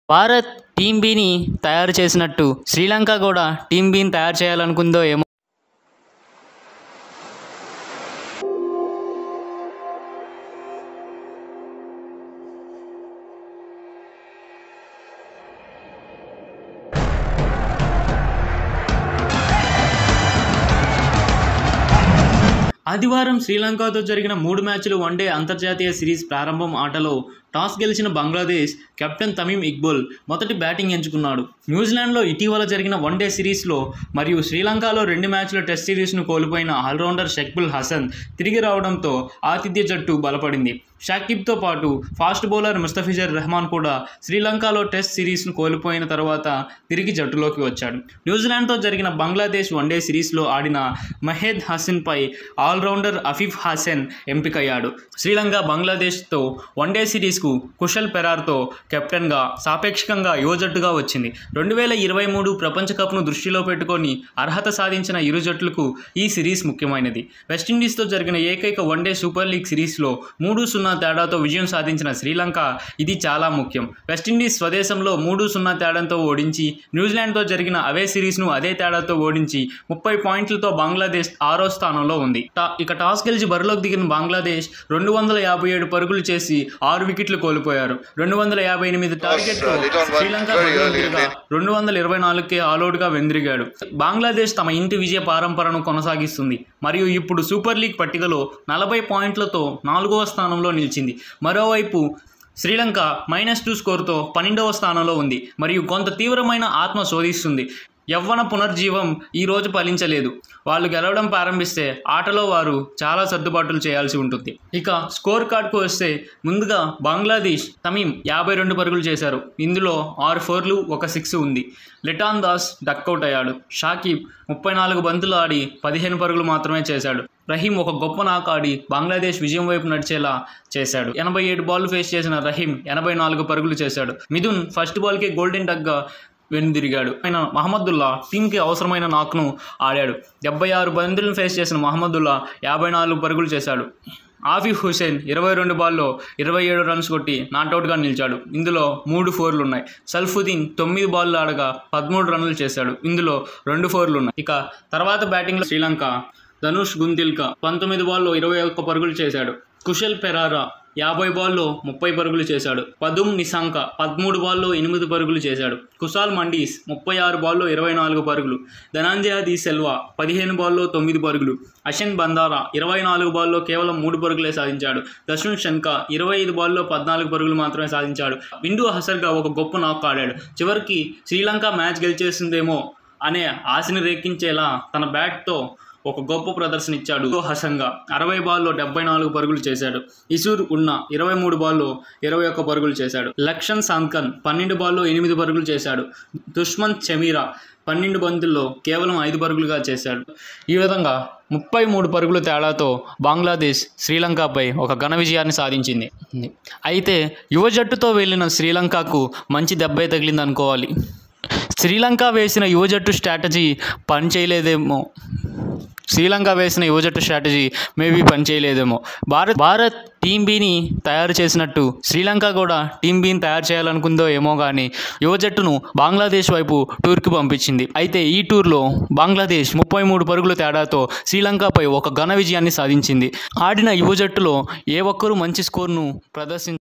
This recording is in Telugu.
భారత్ టీం బిని తయారు చేసినట్టు శ్రీలంక కూడా టీం బిని తయారు చేయాలనుకుందో ఏమో ఆదివారం శ్రీలంకతో జరిగిన మూడు మ్యాచ్లు వన్డే అంతర్జాతీయ సిరీస్ ప్రారంభం ఆటలో టాస్ గెలిచిన బంగ్లాదేశ్ కెప్టెన్ తమీమ్ ఇక్బుల్ మొదటి బ్యాటింగ్ ఎంచుకున్నాడు న్యూజిలాండ్లో ఇటీవల జరిగిన వన్డే సిరీస్లో మరియు శ్రీలంకలో రెండు మ్యాచ్ల టెస్ట్ సిరీస్ను కోల్పోయిన ఆల్రౌండర్ షక్బుల్ హసన్ తిరిగి రావడంతో ఆతిథ్య జట్టు బలపడింది షాకిబ్తో పాటు ఫాస్ట్ బౌలర్ ముస్తఫిజర్ రెహమాన్ కూడా శ్రీలంకలో టెస్ట్ సిరీస్ను కోల్పోయిన తర్వాత తిరిగి జట్టులోకి వచ్చాడు న్యూజిలాండ్తో జరిగిన బంగ్లాదేశ్ వన్డే సిరీస్లో ఆడిన మహేద్ హసన్పై ఆల్రౌండర్ అఫీఫ్ హాసెన్ ఎంపికయ్యాడు శ్రీలంక బంగ్లాదేశ్తో వన్డే సిరీస్కు కుషల్ పెరార్తో కెప్టెన్గా సాపేక్షకంగా యువజట్టుగా వచ్చింది రెండు వేల ఇరవై మూడు ప్రపంచ కప్ను దృష్టిలో పెట్టుకొని అర్హత సాధించిన ఇరు జట్లకు ఈ సిరీస్ ముఖ్యమైనది వెస్టిండీస్తో జరిగిన ఏకైక వన్డే సూపర్ లీగ్ సిరీస్లో మూడు సున్నా తేడాతో విజయం సాధించిన శ్రీలంక ఇది చాలా ముఖ్యం వెస్టిండీస్ స్వదేశంలో మూడు సున్నా తేడాతో ఓడించి న్యూజిలాండ్తో జరిగిన అవే సిరీస్ను అదే తేడాతో ఓడించి ముప్పై పాయింట్లతో బంగ్లాదేశ్ ఆరో స్థానంలో ఉంది టా- ఇక టాస్ గెలిచి బరిలోకి దిగిన బంగ్లాదేశ్ రెండు వందల యాభై ఏడు పరుగులు చేసి ఆరు వికెట్లు కోల్పోయారు రెండు వందల యాభై ఎనిమిది టార్గెట్తో శ్రీలంక బరిలోకి దిగగా రెండు వందల ఇరవై నాలుగుకే ఆల్అౌట్గా వెందిరిగాడు బంగ్లాదేశ్ తమ ఇంటి విజయ పరంపరను కొనసాగిస్తుంది మరియు ఇప్పుడు సూపర్ లీగ్ పట్టికలో నలభై పాయింట్లతో నాలుగవ స్థానంలో నిలిచింది మరోవైపు శ్రీలంక మైనస్ టూ స్కోర్తో పన్నెండవ స్థానంలో ఉంది మరియు కొంత తీవ్రమైన ఆత్మ శోధిస్తుంది యవ్వన పునర్జీవం ఈ రోజు ఫలించలేదు వాళ్ళు గెలవడం ప్రారంభిస్తే ఆటలో వారు చాలా సర్దుబాట్లు చేయాల్సి ఉంటుంది ఇక స్కోర్ కార్డ్కు వస్తే ముందుగా బంగ్లాదేశ్ తమీం యాభై రెండు పరుగులు చేశారు ఇందులో ఆరు ఫోర్లు ఒక సిక్స్ ఉంది లిటాన్ దాస్ డక్అవుట్ అయ్యాడు షాకిబ్ ముప్పై నాలుగు బంతులు ఆడి పదిహేను పరుగులు మాత్రమే చేశాడు రహీం ఒక గొప్ప నాక్ ఆడి బంగ్లాదేశ్ విజయం వైపు నడిచేలా చేశాడు ఎనభై ఏడు బాల్ ఫేస్ చేసిన రహీం ఎనభై నాలుగు పరుగులు చేశాడు మిథున్ ఫస్ట్ బాల్కే గోల్డెన్ డగ్గా వెనుదిరిగాడు ఆయన మహమ్మదుల్లా టీంకి అవసరమైన నాక్ను ఆడాడు డెబ్బై ఆరు బంతులను ఫేస్ చేసిన మహమ్మదుల్లా యాభై నాలుగు పరుగులు చేశాడు ఆఫీఫ్ హుసేన్ ఇరవై రెండు బాల్లో ఇరవై ఏడు రన్స్ కొట్టి నాట్అవుట్గా నిలిచాడు ఇందులో మూడు ఫోర్లు ఉన్నాయి సల్ఫుద్దీన్ తొమ్మిది బాల్లు ఆడగా పదమూడు రన్నులు చేశాడు ఇందులో రెండు ఫోర్లు ఉన్నాయి ఇక తర్వాత బ్యాటింగ్లో శ్రీలంక ధనుష్ గుంతిల్క పంతొమ్మిది బాల్లో ఇరవై ఒక్క పరుగులు చేశాడు కుషల్ పెరారా యాభై బాల్లో ముప్పై పరుగులు చేశాడు పదుమ్ నిశాంక పదమూడు బాల్లో ఎనిమిది పరుగులు చేశాడు కుశాల్ మండీస్ ముప్పై ఆరు బాల్లో ఇరవై నాలుగు పరుగులు ధనంజయ ది సెల్వా పదిహేను బాల్లో తొమ్మిది పరుగులు అషన్ బందారా ఇరవై నాలుగు బాల్లో కేవలం మూడు పరుగులే సాధించాడు దర్శన్ షన్క ఇరవై ఐదు బాల్లో పద్నాలుగు పరుగులు మాత్రమే సాధించాడు విండు హసర్గా ఒక గొప్ప నాక్ ఆడాడు చివరికి శ్రీలంక మ్యాచ్ గెలిచేస్తుందేమో అనే ఆశని రేకించేలా తన బ్యాట్తో ఒక గొప్ప ప్రదర్శన ఇచ్చాడు హసంగా అరవై బాల్లో డెబ్బై నాలుగు పరుగులు చేశాడు ఇసూర్ ఉన్న ఇరవై మూడు బాల్లో ఇరవై ఒక్క పరుగులు చేశాడు లక్షన్ సాంకన్ పన్నెండు బాల్లో ఎనిమిది పరుగులు చేశాడు దుష్మంత్ చెమీరా పన్నెండు బంతుల్లో కేవలం ఐదు పరుగులుగా చేశాడు ఈ విధంగా ముప్పై మూడు పరుగుల తేడాతో బంగ్లాదేశ్ శ్రీలంకపై ఒక ఘన విజయాన్ని సాధించింది అయితే యువ జట్టుతో వెళ్ళిన శ్రీలంకకు మంచి దెబ్బే తగిలింది అనుకోవాలి శ్రీలంక వేసిన యువ జట్టు స్ట్రాటజీ పని చేయలేదేమో శ్రీలంక వేసిన యువ జట్టు స్ట్రాటజీ మేబీ పని చేయలేదేమో భారత్ భారత్ టీం బిని తయారు చేసినట్టు శ్రీలంక కూడా టీం బిని తయారు చేయాలనుకుందో ఏమో కానీ యువ జట్టును బంగ్లాదేశ్ వైపు టూర్కి పంపించింది అయితే ఈ టూర్లో బంగ్లాదేశ్ ముప్పై మూడు పరుగుల తేడాతో శ్రీలంకపై ఒక ఘన విజయాన్ని సాధించింది ఆడిన యువ జట్టులో ఏ ఒక్కరూ మంచి స్కోర్ను ప్రదర్శించ